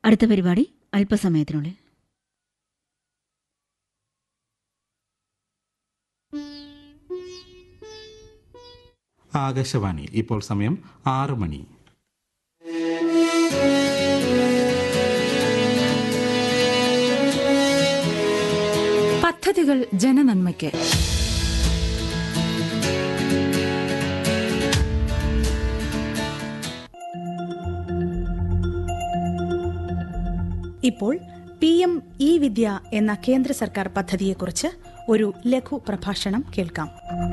അടുത്ത പരിപാടി അല്പസമയത്തിനുള്ളിൽ ആകാശവാണി ഇപ്പോൾ സമയം ആറ് മണി പദ്ധതികൾ ജനനന്മയ്ക്ക് ഇപ്പോൾ പി എം ഇ വിദ്യ എന്ന കേന്ദ്ര സർക്കാർ പദ്ധതിയെക്കുറിച്ച് ഒരു ലഘു പ്രഭാഷണം കേൾക്കാം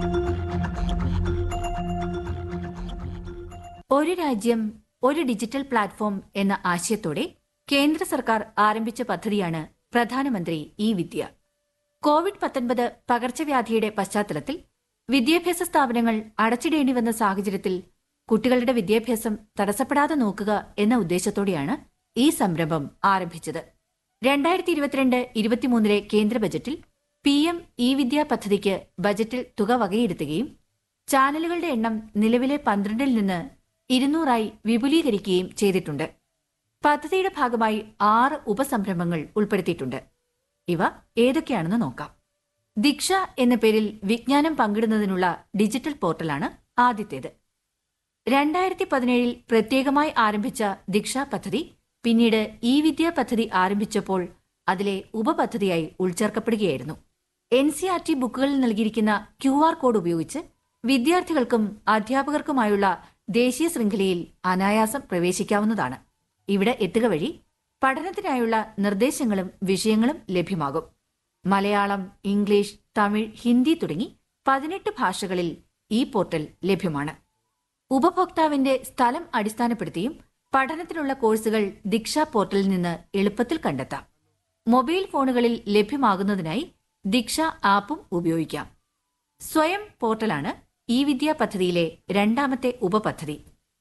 ഒരു രാജ്യം ഒരു ഡിജിറ്റൽ പ്ലാറ്റ്ഫോം എന്ന ആശയത്തോടെ കേന്ദ്ര സർക്കാർ ആരംഭിച്ച പദ്ധതിയാണ് പ്രധാനമന്ത്രി ഇ വിദ്യ കോവിഡ് പത്തൊൻപത് പകർച്ചവ്യാധിയുടെ പശ്ചാത്തലത്തിൽ വിദ്യാഭ്യാസ സ്ഥാപനങ്ങൾ അടച്ചിടേണ്ടി വന്ന സാഹചര്യത്തിൽ കുട്ടികളുടെ വിദ്യാഭ്യാസം തടസ്സപ്പെടാതെ നോക്കുക എന്ന ഉദ്ദേശത്തോടെയാണ് ഈ സംരംഭം ആരംഭിച്ചത് രണ്ടായിരത്തി ഇരുപത്തിരണ്ട് ഇരുപത്തിമൂന്നിലെ കേന്ദ്ര ബജറ്റിൽ പി എം ഇ വിദ്യ പദ്ധതിക്ക് ബജറ്റിൽ തുക വകയിരുത്തുകയും ചാനലുകളുടെ എണ്ണം നിലവിലെ പന്ത്രണ്ടിൽ നിന്ന് ഇരുന്നൂറായി വിപുലീകരിക്കുകയും ചെയ്തിട്ടുണ്ട് പദ്ധതിയുടെ ഭാഗമായി ആറ് ഉപസംരംഭങ്ങൾ ഉൾപ്പെടുത്തിയിട്ടുണ്ട് ഇവ ഏതൊക്കെയാണെന്ന് നോക്കാം ദീക്ഷ എന്ന പേരിൽ വിജ്ഞാനം പങ്കിടുന്നതിനുള്ള ഡിജിറ്റൽ പോർട്ടലാണ് ആദ്യത്തേത് രണ്ടായിരത്തി പതിനേഴിൽ പ്രത്യേകമായി ആരംഭിച്ച ദീക്ഷ പദ്ധതി പിന്നീട് ഇ വിദ്യ പദ്ധതി ആരംഭിച്ചപ്പോൾ അതിലെ ഉപപദ്ധതിയായി ഉൾച്ചേർക്കപ്പെടുകയായിരുന്നു എൻ സി ആർ ടി ബുക്കുകളിൽ നൽകിയിരിക്കുന്ന ക്യു ആർ കോഡ് ഉപയോഗിച്ച് വിദ്യാർത്ഥികൾക്കും അധ്യാപകർക്കുമായുള്ള ദേശീയ ശൃംഖലയിൽ അനായാസം പ്രവേശിക്കാവുന്നതാണ് ഇവിടെ എത്തുക വഴി പഠനത്തിനായുള്ള നിർദ്ദേശങ്ങളും വിഷയങ്ങളും ലഭ്യമാകും മലയാളം ഇംഗ്ലീഷ് തമിഴ് ഹിന്ദി തുടങ്ങി പതിനെട്ട് ഭാഷകളിൽ ഈ പോർട്ടൽ ലഭ്യമാണ് ഉപഭോക്താവിന്റെ സ്ഥലം അടിസ്ഥാനപ്പെടുത്തിയും പഠനത്തിനുള്ള കോഴ്സുകൾ ദീക്ഷ പോർട്ടലിൽ നിന്ന് എളുപ്പത്തിൽ കണ്ടെത്താം മൊബൈൽ ഫോണുകളിൽ ലഭ്യമാകുന്നതിനായി ദീക്ഷ ആപ്പും ഉപയോഗിക്കാം സ്വയം പോർട്ടലാണ് ഈ വിദ്യാ പദ്ധതിയിലെ രണ്ടാമത്തെ ഉപപദ്ധതി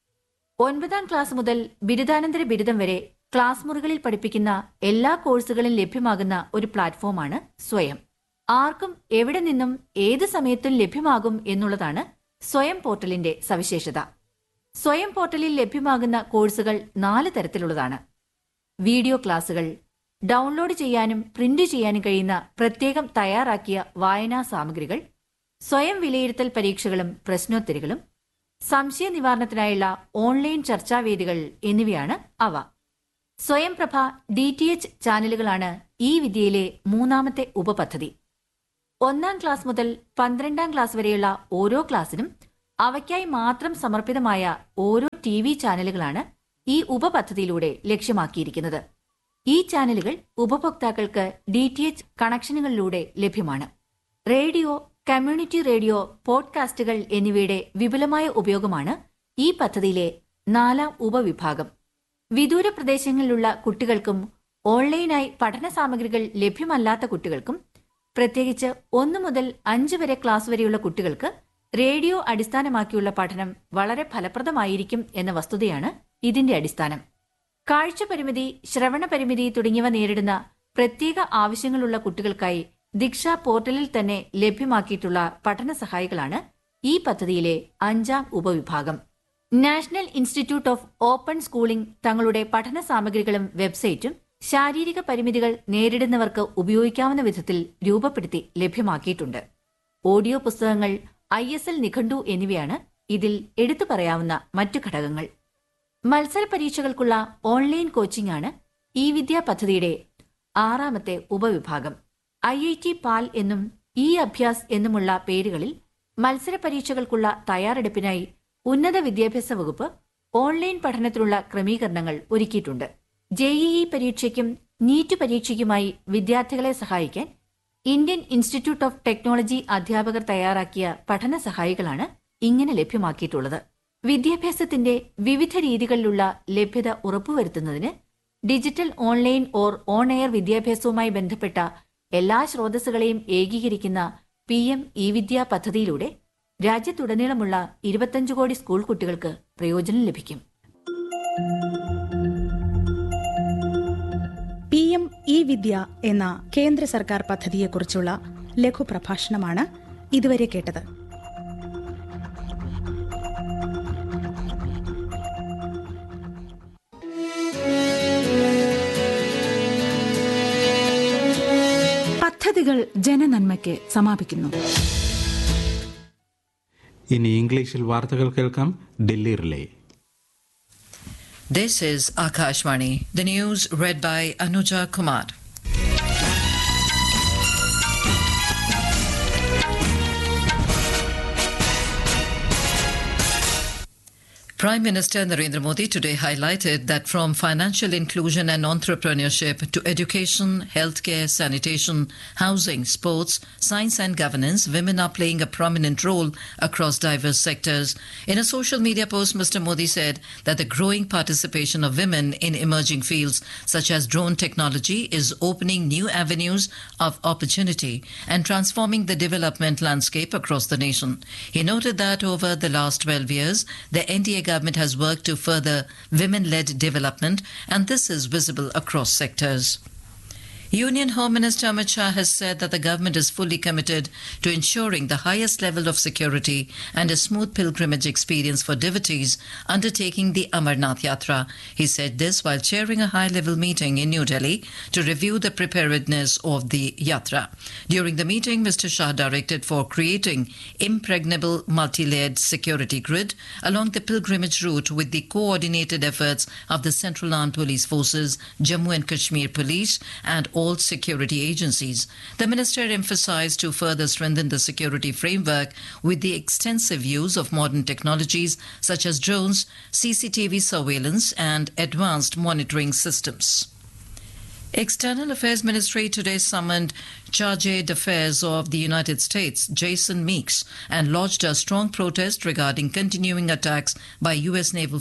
ഒൻപതാം ക്ലാസ് മുതൽ ബിരുദാനന്തര ബിരുദം വരെ ക്ലാസ് മുറികളിൽ പഠിപ്പിക്കുന്ന എല്ലാ കോഴ്സുകളും ലഭ്യമാകുന്ന ഒരു പ്ലാറ്റ്ഫോമാണ് സ്വയം ആർക്കും എവിടെ നിന്നും ഏത് സമയത്തും ലഭ്യമാകും എന്നുള്ളതാണ് സ്വയം പോർട്ടലിന്റെ സവിശേഷത സ്വയം പോർട്ടലിൽ ലഭ്യമാകുന്ന കോഴ്സുകൾ നാല് തരത്തിലുള്ളതാണ് വീഡിയോ ക്ലാസുകൾ ഡൗൺലോഡ് ചെയ്യാനും പ്രിന്റ് ചെയ്യാനും കഴിയുന്ന പ്രത്യേകം തയ്യാറാക്കിയ വായനാ സാമഗ്രികൾ സ്വയം വിലയിരുത്തൽ പരീക്ഷകളും പ്രശ്നോത്തരികളും സംശയ നിവാരണത്തിനായുള്ള ഓൺലൈൻ ചർച്ചാവേദികൾ എന്നിവയാണ് അവ സ്വയംപ്രഭ ഡി ടി എച്ച് ചാനലുകളാണ് ഈ വിദ്യയിലെ മൂന്നാമത്തെ ഉപപദ്ധതി ഒന്നാം ക്ലാസ് മുതൽ പന്ത്രണ്ടാം ക്ലാസ് വരെയുള്ള ഓരോ ക്ലാസ്സിനും അവയ്ക്കായി മാത്രം സമർപ്പിതമായ ഓരോ ടി വി ചാനലുകളാണ് ഈ ഉപപദ്ധതിയിലൂടെ ലക്ഷ്യമാക്കിയിരിക്കുന്നത് ഈ ചാനലുകൾ ഉപഭോക്താക്കൾക്ക് ഡി ടി എച്ച് കണക്ഷനുകളിലൂടെ ലഭ്യമാണ് റേഡിയോ കമ്മ്യൂണിറ്റി റേഡിയോ പോഡ്കാസ്റ്റുകൾ എന്നിവയുടെ വിപുലമായ ഉപയോഗമാണ് ഈ പദ്ധതിയിലെ നാലാം ഉപവിഭാഗം വിദൂര പ്രദേശങ്ങളിലുള്ള കുട്ടികൾക്കും ഓൺലൈനായി പഠന സാമഗ്രികൾ ലഭ്യമല്ലാത്ത കുട്ടികൾക്കും പ്രത്യേകിച്ച് ഒന്നു മുതൽ അഞ്ച് വരെ ക്ലാസ് വരെയുള്ള കുട്ടികൾക്ക് റേഡിയോ അടിസ്ഥാനമാക്കിയുള്ള പഠനം വളരെ ഫലപ്രദമായിരിക്കും എന്ന വസ്തുതയാണ് ഇതിന്റെ അടിസ്ഥാനം കാഴ്ച പരിമിതി ശ്രവണ പരിമിതി തുടങ്ങിയവ നേരിടുന്ന പ്രത്യേക ആവശ്യങ്ങളുള്ള കുട്ടികൾക്കായി ദീക്ഷ പോർട്ടലിൽ തന്നെ ലഭ്യമാക്കിയിട്ടുള്ള പഠന സഹായികളാണ് ഈ പദ്ധതിയിലെ അഞ്ചാം ഉപവിഭാഗം national institute of open schooling തങ്ങളുടെ പഠന സാമഗ്രികളും വെബ്സൈറ്റും ശാരീരിക പരിമിതികൾ നേരിടുന്നവർക്ക് ഉപയോഗിക്കാവുന്ന വിധത്തിൽ രൂപപ്പെടുത്തി ലഭ്യമാക്കിയിട്ടുണ്ട് ഓഡിയോ പുസ്തകങ്ങൾ ഐ എസ് എൽ നിഘണ്ടു എന്നിവയാണ് ഇതിൽ എടുത്തു പറയാവുന്ന മറ്റു ഘടകങ്ങൾ മത്സര പരീക്ഷകൾക്കുള്ള ഓൺലൈൻ കോച്ചിംഗ് ആണ് ഈ വിദ്യാ പദ്ധതിയുടെ ആറാമത്തെ ഉപവിഭാഗം ഐ ഐ ടി പാൽ എന്നും ഇ അഭ്യാസ് എന്നുമുള്ള പേരുകളിൽ മത്സര പരീക്ഷകൾക്കുള്ള തയ്യാറെടുപ്പിനായി ഉന്നത വിദ്യാഭ്യാസ വകുപ്പ് ഓൺലൈൻ പഠനത്തിനുള്ള ക്രമീകരണങ്ങൾ ഒരുക്കിയിട്ടുണ്ട് ജെഇഇ പരീക്ഷയ്ക്കും നീറ്റ് പരീക്ഷയ്ക്കുമായി വിദ്യാർത്ഥികളെ സഹായിക്കാൻ ഇന്ത്യൻ ഇൻസ്റ്റിറ്റ്യൂട്ട് ഓഫ് ടെക്നോളജി അധ്യാപകർ തയ്യാറാക്കിയ പഠന സഹായികളാണ് ഇങ്ങനെ ലഭ്യമാക്കിയിട്ടുള്ളത് വിദ്യാഭ്യാസത്തിന്റെ വിവിധ രീതികളിലുള്ള ലഭ്യത ഉറപ്പുവരുത്തുന്നതിന് digital online or on air വിദ്യാഭ്യാസവുമായി ബന്ധപ്പെട്ട എല്ലാ സ്രോതസ്സുകളെയും ഏകീകരിക്കുന്ന പി എം ഇ വിദ്യ പദ്ധതിയിലൂടെ രാജ്യത്തുടനീളമുള്ള ഇരുപത്തഞ്ച് കോടി സ്കൂൾ കുട്ടികൾക്ക് പ്രയോജനം ലഭിക്കും പി എം ഇ വിദ്യ എന്ന കേന്ദ്ര സർക്കാർ പദ്ധതിയെക്കുറിച്ചുള്ള ലഘു പ്രഭാഷണമാണ് ഇതുവരെ കേട്ടത് പദ്ധതികൾ ജനനന്മയ്ക്ക് സമാപിക്കുന്നു ഇനി ഇംഗ്ലീഷിൽ വാർത്തകൾ കേൾക്കാം Delhi relay This is Akashvani. The news read by Anuja Kumar. Prime Minister Narendra Modi today highlighted that from financial inclusion and entrepreneurship to education, healthcare, sanitation, housing, sports, science and governance, women are playing a prominent role across diverse sectors. In a social media post, Mr. Modi said that the growing participation of women in emerging fields such as drone technology is opening new avenues of opportunity and transforming the development landscape across the nation. He noted that over the last 12 years, the NDA government has worked to further women led development, and this is visible across sectors. Union Home Minister Amit Shah has said that the government is fully committed to ensuring the highest level of security and a smooth pilgrimage experience for devotees undertaking the Amarnath Yatra. He said this while chairing a high level meeting in New Delhi to review the preparedness of the Yatra. During the meeting, Mr. Shah directed for creating impregnable multi-layered security grid along the pilgrimage route with the coordinated efforts of the Central Armed Police Forces, Jammu and Kashmir Police and all security agencies. The minister emphasized to further strengthen the security framework with the extensive use of modern technologies such as drones, CCTV surveillance and advanced monitoring systems. External Affairs Ministry today summoned Charge d'Affaires of the United States, Jason Meeks, and lodged a strong protest regarding continuing attacks by U.S. naval